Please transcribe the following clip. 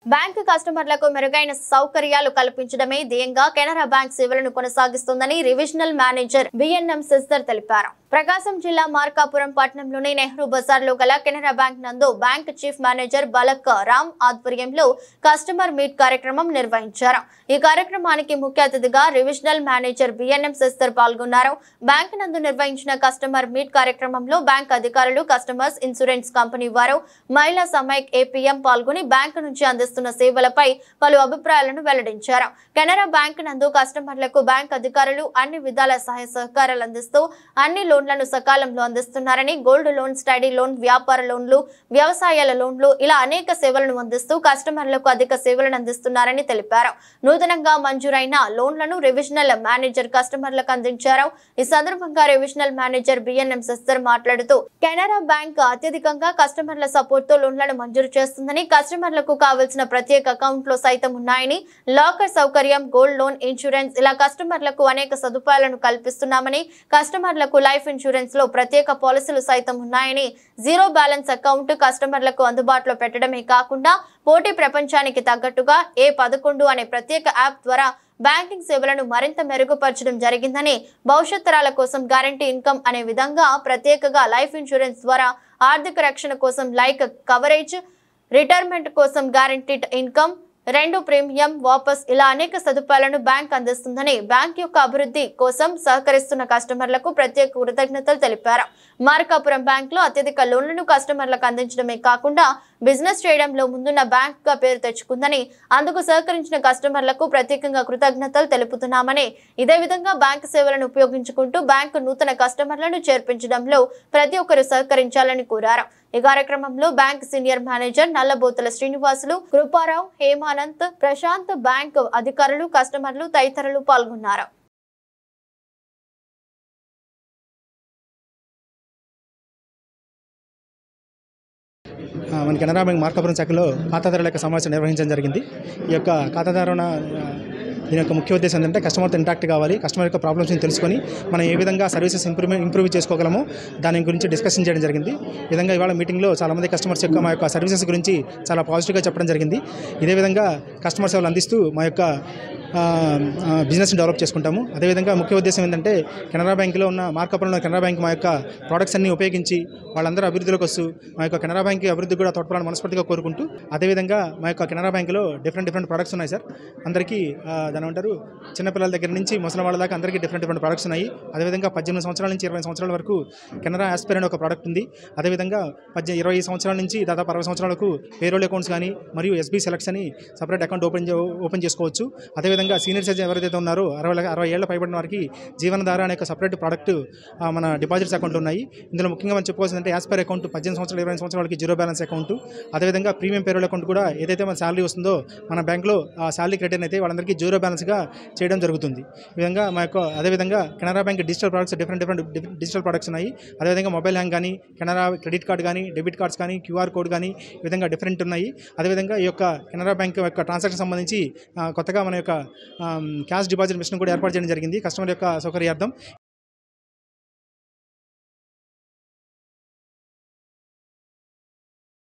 bank కస్టమర్లకు మెరుగైన సౌకర్యాలు కల్పించడమే ధ్యేయంగా కెనరా బ్యాంక్ సేవలను కొనసాగిస్తోందని రివిజనల్ మేనేజర్ బిఎన్ఎం సిస్టర్ తెలిపారు ప్రకాశం జిల్లా మార్కాపురం పట్టణంలోని నెహ్రూ బజార్ లో గల కెనరా బ్యాంక్ నందు bank chief manager Balak Ram ఆధ్వర్యంలో కస్టమర్ మీట్ కార్యక్రమం నిర్వహించారు ఈ కార్యక్రమానికి ముఖ్య అతిథిగా రివిజనల్ మేనేజర్ బిఎన్ఎం సిస్టర్ పాల్గొన్నారు బ్యాంక్ నందు నిర్వహించిన కస్టమర్ మీట్ కార్యక్రమంలో బ్యాంక్ అధికారులు కస్టమర్స్ ఇన్సూరెన్స్ కంపెనీ వారు మహిళా సమైక్ ఏపీఎం పాల్గొని బ్యాంకు నుంచి అందిస్తున్న సేవలపై పలు అభిప్రాయాలను వెల్లడించారు కెనరా బ్యాంక్ నందు కస్టమర్లకు బ్యాంక్ అధికారులు అన్ని విధాల సహాయ సహకారాలు అందిస్తూ అన్ని లోన్లను సకాలంలో అందిస్తున్నారని గోల్డ్ లోన్ స్టడీ లోన్ వ్యాపార లోన్లు వ్యవసాయాల లోన్లు ఇలా అనేక సేవలను అందిస్తూ కస్టమర్లకు అధిక సేవలను అందిస్తున్నారని తెలిపారు నూతనంగా మంజూరైన లోన్లను రివిజనల్ మేనేజర్ కస్టమర్లకు అందించారు ఈ సందర్భంగా రివిజనల్ మేనేజర్ బిఎన్ఎం సిస్టర్ మాట్లాడుతూ కెనరా బ్యాంక్ అత్యధికంగా కస్టమర్ల సపోర్ట్ తో లోన్లను మంజూరు చేస్తుందని కస్టమర్లకు కావలసిన ప్రత్యేక అకౌంట్ లో సైతం ఉన్నాయని లాకర్ సౌకర్యం గోల్డ్ లోన్ ఇన్సూరెన్స్ ఇలా కస్టమర్లకు అనేక సదుపాయాలను కల్పిస్తున్నామని కస్టమర్లకు లైఫ్ ఇన్సూరెన్స్ లో ప్రత్యేక పాలసీలు సైతం ఉన్నాయని జీరో బ్యాలెన్స్ అకౌంట్ కస్టమర్లకు అందుబాటులో పెట్టడమే కాకుండా పోటీ ప్రపంచానికి తగ్గట్టుగా ఏ పదకొండు అనే ప్రత్యేక యాప్ ద్వారా బ్యాంకింగ్ సేవలను మరింత మెరుగుపరచడం జరిగిందని భవిష్యత్ తరాల కోసం గ్యారంటీ ఇన్కమ్ అనే విధంగా ప్రత్యేకగా లైఫ్ ఇన్సూరెన్స్ ద్వారా ఆర్థిక రక్షణ కోసం లైక్ కవరేజ్ రిటైర్మెంట్ కోసం గ్యారంటీడ్ ఇన్కమ్ రెండు ప్రీమియం వాపస్ ఇలా అనేక సదుపాయాలను బ్యాంక్ అందిస్తుందని బ్యాంక్ యొక్క అభివృద్ధి కోసం సహకరిస్తున్న కస్టమర్లకు ప్రత్యేక కృతజ్ఞతలు తెలిపారు మార్కాపురం బ్యాంక్ లో అత్యధిక లోన్లను కస్టమర్లకు అందించడమే కాకుండా బిజినెస్ చేయడంలో ముందున్న బ్యాంక్ గా పేరు తెచ్చుకుందని అందుకు సహకరించిన కస్టమర్లకు ప్రత్యేకంగా కృతజ్ఞతలు తెలుపుతున్నామని ఇదే విధంగా బ్యాంక్ సేవలను ఉపయోగించుకుంటూ బ్యాంకు నూతన కస్టమర్లను చేర్పించడంలో ప్రతి ఒక్కరు సహకరించాలని కోరారు ఈ కార్యక్రమంలో bank senior manager Nallabothula Srinivasulu Kruparao Hemananth Prashanth bank అధికారులు కస్టమర్లు తదితరులు పాల్గొన్నారు ఆ, మన కెనరా బ్యాంక్ మార్కాపురం శాఖలో ఖాతాదారుల యొక్క సమావేశం నిర్వహించడం జరిగింది ఈ యొక్క ఖాతాదారున ఆ, దీని యొక్క ముఖ్య ఉద్దేశం ఏంటంటే కస్టమర్తో ఇంటాక్ట్ కావాలి కస్టమర్ యొక్క ప్రాబ్లమ్స్ని తెలుసుకొని మనం ఏ విధంగా సర్వీసెస్ ఇంప్రూవ్ ఇంప్రూవ్ చేసుకోగలమో దాని గురించి డిస్కషన్ చేయడం జరిగింది ఈ విధంగా ఇవాళ మీటింగ్లో చాలామంది కస్టమర్స్ యొక్క మా యొక్క సర్వీసెస్ గురించి చాలా పాజిటివ్గా చెప్పడం జరిగింది ఇదే విధంగా కస్టమర్ సేవలు అందిస్తూ మా యొక్క బిజినెస్ని డెవలప్ చేసుకుంటాము అదేవిధంగా ముఖ్య ఉద్దేశం ఏంటంటే కెనరా బ్యాంకులో ఉన్న మార్కాపురంలో కెనరా బ్యాంక్ మా యొక్క ప్రోడక్ట్స్ అన్ని ఉపయోగించి వాళ్ళందరూ అభివృద్ధిలోకి వస్తూ మా యొక్క కెనరా బ్యాంక్ అభివృద్ధి కూడా తోడ్పడాలని మనస్ఫూర్తిగా కోరుకుంటూ అదేవిధంగా మా యొక్క కెనరా బ్యాంకులో డిఫరెంట్ డిఫరెంట్ ప్రొడక్ట్స్ ఉన్నాయి సార్ అందరికీ ఆ, దాని అంటారు చిన్నపిల్లల దగ్గర నుంచి ముసలి వాళ్ళ దాకా అందరికీ డిఫరెంట్ డిఫరెంట్ ప్రొడక్ట్స్ ఉన్నాయి అదేవిధంగా పద్దెనిమిది సంవత్సరాల నుంచి ఇరవై సంవత్సరాల వరకు కెనరా ఆస్పైర్ అనే ఒక ప్రోడక్ట్ ఉంది అదేవిధంగా పద్దె ఇరవై సంవత్సరాల నుంచి దాదాపు అరవై సంవత్సరాలకు పేరోల్ అకౌంట్స్ కానీ మరియు ఎస్బీ సెలెక్ట్స్ అని సపరేట్ అకౌంట్ ఓపెన్ చే- ఓపెన్ చేసుకోవచ్చు అదేవిధంగా సీనియర్ సిటిజన్ ఎవరైతే ఉన్నారో అరవై ల- అరవై ఏళ్ళ పైబడిన వారికి జీవనధార అనే ఒక సపరేట్ ప్రోడక్ట్ ఆ, మన డిపాజిట్స్ అకౌంట్ ఉన్నాయి ఇందులో ముఖ్యంగా మనం చెప్పుకోవాల్సిందంటే యాస్పైర్ అకౌంట్ పద్దెనిమిది సంవత్సరాలు ఇరవై సంవత్సరాల వాళ్ళకి జీరో బ్యాలెన్స్ అకౌంట్ అదేవిధంగా ప్రీమియం పేరోల్ అకౌంట్ కూడా ఏదైతే మన శాలరీ వస్తుందో మన బ్యాంక్లో ఆ శాలరీ క్రెడిట్ అయితే వాళ్ళందరికీ జీరో బ్యాలెన్స్గా చేయడం జరుగుతుంది ఈ విధంగా మా యొక్క అదేవిధంగా Canara bank digital products different different digital products ఉన్నాయి అదేవిధంగా మొబైల్ హ్యాంగ్ కానీ కెనరా క్రెడిట్ కార్డ్ కానీ డెబిట్ కార్డ్స్ కానీ క్యూఆర్ కోడ్ కానీ ఈ విధంగా డిఫరెంట్ ఉన్నాయి అదేవిధంగా ఈ యొక్క కెనరా బ్యాంక్ యొక్క ట్రాన్సాక్షన్ సంబంధించి ఆ, కొత్తగా మన యొక్క క్యాష్ డిపాజిట్ మిషన్ కూడా ఏర్పాటు చేయడం జరిగింది కస్టమర్ యొక్క సౌకర్యార్థం